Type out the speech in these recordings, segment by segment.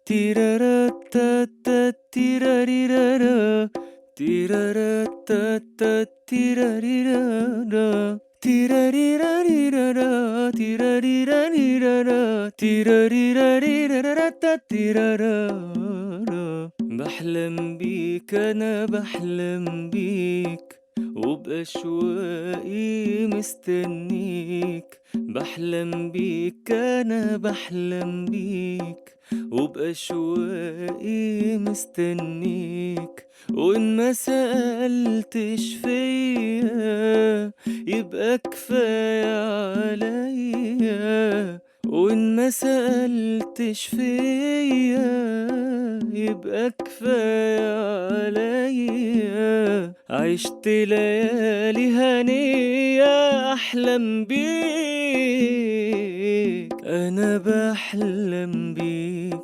تيرارا تا تا تيراريرارا تيرارا تا تا تيراريرارا تيراريراريرارا تيراريراريرارا تيراريراريرارا تا تيرارارا بحلم بيك أنا بحلم بيك وبأشواقي مستنيك بحلم بيك أنا بحلم بيك وبأشواقي مستنيك وإن ما سألتش فيا يبقى كفاية عليا وإن ما سألتش فيا يبقى كفاية عليا عشت ليالي هنية أحلم بيك أنا بحلم بيك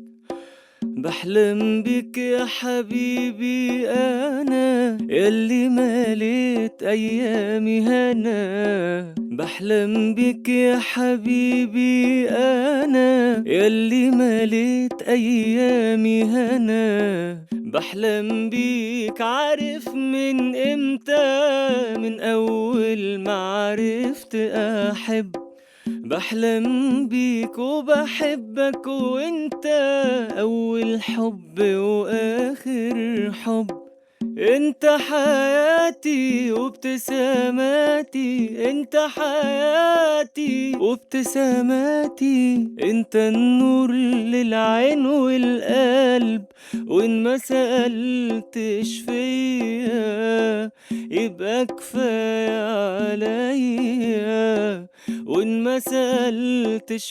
بحلم بك يا حبيبي أنا يلي مليت أيامي هنا بحلم بك يا حبيبي أنا يلي مليت أيامي هنا بحلم بيك عارف من إمتى من أول ما عرفت أحب بحلم بيك وبحبك وانت اول حب واخر حب انت حياتي وابتساماتي انت حياتي وابتساماتي انت النور للعين والقلب وان ما سألتش فيا يبقى كفاية عليا وإن ما سألتش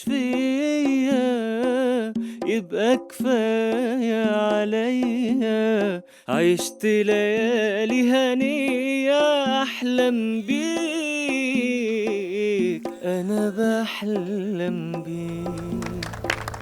فيا يبقى كفاية عليا عشت ليالي هنية أحلم بيك أنا بحلم بيك